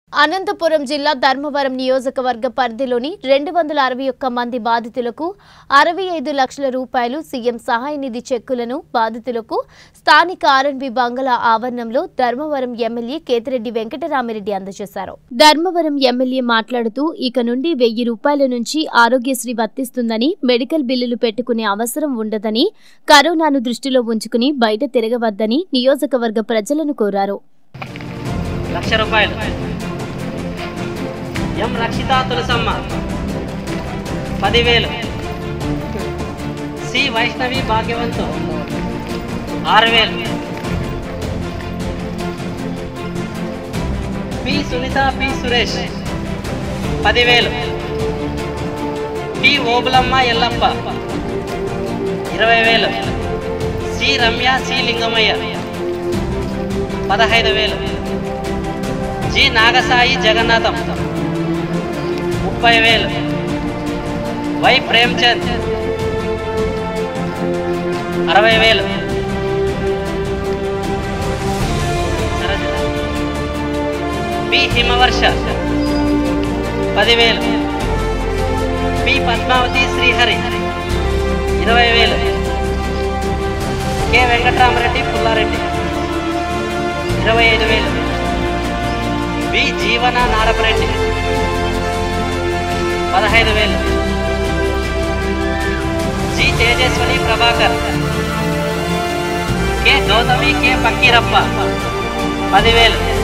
అనంతపురం జిల్లా ధర్మవరం నియోజకవర్గ పరిధిలోని రెండు వందల అరవై ఒక్క మంది బాధితులకు అరవై ఐదు లక్షల రూపాయలు సీఎం సహాయ నిధి చెక్కులను బాధితులకు స్థానిక ఆర్ఎన్బి బంగళా ఆవరణంలో ధర్మవరం ఎమ్మెల్యే కేతిరెడ్డి వెంకటరామిరెడ్డి అందజేశారు ధర్మవరం ఎమ్మెల్యే మాట్లాడుతూ ఇక నుండి వెయ్యి రూపాయల నుంచి ఆరోగ్యశ్రీ వర్తిస్తుందని మెడికల్ బిల్లులు పెట్టుకునే అవసరం ఉండదని కరోనాను దృష్టిలో ఉంచుకుని బయట తిరగవద్దని నియోజకవర్గ ప్రజలను కోరారు లక్ష రూపాయలు ఎం రక్షిత తులసమ్మ పదివేలు సి వైష్ణవి భాగ్యవంతు ఆరు వేలు పి సునీత పి సురేష్ పదివేలు పి ఓబులమ్మ ఎల్లప్ప ఇరవై వేలు సి రమ్య సి లింగమయ్య పదహైదు వేలు జి నాగసాయి జగన్నాథం ముప్పై వేలు వై ప్రేమ్చంద్ అరవై వేలు సరోజన. పి హిమవర్ష పదివేలు పి పద్మావతి శ్రీహరి ఇరవై వేలు కె వెంకట్రామరెడ్డి పుల్లారెడ్డి ఇరవై ఐదు వేలు బి జీవన నారపరెడ్డి పదహైదు వేలు G Tejaswini Prabhakar K Gautami K Pakkirappa పదివేలు